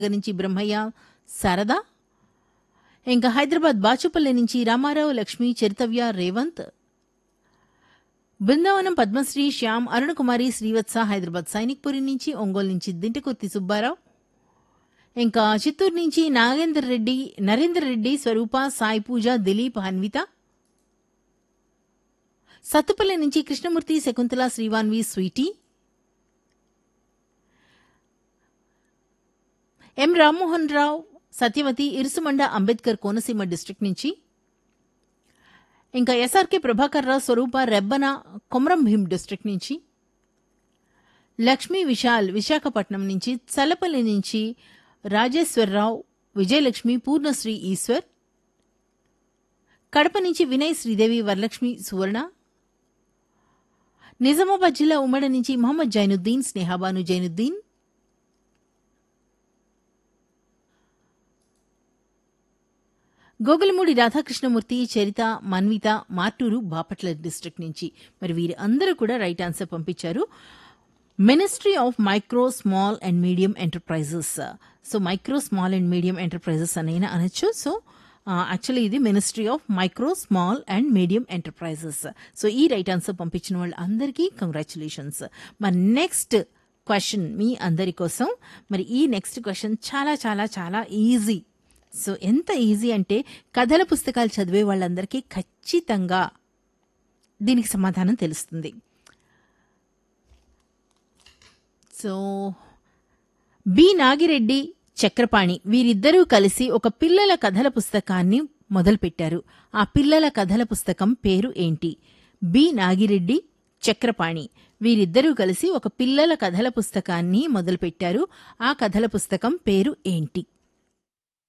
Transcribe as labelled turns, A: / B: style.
A: దగ్గర నుంచి బ్రహ్మయ్య శారద ఇంకా హైదరాబాద్ బాచుపల్లి నుంచి రామారావు లక్ష్మి చరితవ్య రేవంత్ బృందావనం పద్మశ్రీ శ్యామ్ అరుణకుమారి శ్రీవత్స హైదరాబాద్ సైనిక్పురి నుంచి ఒంగోలు నుంచి దింటకుర్తి సుబ్బారావు ఇంకా చిత్తూరు నుంచి నాగేందర్ రెడ్డి నరేందర్ రెడ్డి స్వరూప సాయి పూజ దిలీప్ హన్విత సత్తుపల్లి నుంచి Krishnamurthy Shakuntala Srivanvi Sweety M Rammohan Rao Satyavathi Irusumanda Ambedkar Konaseema district నుంచి ఇంకా ఎస్ఆర్కే ప్రభాకర్ రావు స్వరూప రెబ్బన కొమరం భీం డిస్ట్రిక్ట్ నుంచి లక్ష్మీ విశాల్ విశాఖపట్నం నుంచి చల్లపల్లి నుంచి రాజేశ్వరరావు విజయలక్ష్మి పూర్ణశ్రీ ఈశ్వర్ కడప నుంచి వినయ్ శ్రీదేవి వరలక్ష్మి సువర్ణ నిజామాబాద్ జిల్లా ఉమ్మడి నుంచి మహమ్మద్ జైనుద్దీన్ స్నేహాబాను జైనుద్దీన్ గోగులమూడి రాధాకృష్ణమూర్తి చరిత మన్విత మార్టూరు బాపట్ల డిస్ట్రిక్ట్ నుంచి మరి వీరి అందరూ కూడా రైట్ ఆన్సర్ పంపించారు ministry of micro small and medium enterprises so micro small and medium enterprises అనైనా అనొచ్చు సో యాక్చువల్లీ ఇది ministry of micro small and medium enterprises so ఈ రైట్ ఆన్సర్ పంపించిన వాళ్ళందరికీ కంగ్రాచులేషన్స్ మరి నెక్స్ట్ క్వశ్చన్ మీ అందరి కోసం మరి ఈ నెక్స్ట్ క్వశ్చన్ చాలా చాలా చాలా ఈజీ సో ఎంత ఈజీ అంటే కథల పుస్తకాలు చదివే వాళ్ళందరికీ ఖచ్చితంగా దీనికి సమాధానం తెలుస్తుంది సో బి నాగిరెడ్డి చక్రపాణి వీరిద్దరూ కలిసి ఒక పిల్లల కథల పుస్తకాన్ని మొదలుపెట్టారు ఆ పిల్లల కథల పుస్తకం పేరు ఏంటి బి నాగిరెడ్డి చక్రపాణి వీరిద్దరూ కలిసి ఒక పిల్లల కథల పుస్తకాన్ని మొదలుపెట్టారు ఆ కథల పుస్తకం పేరు ఏంటి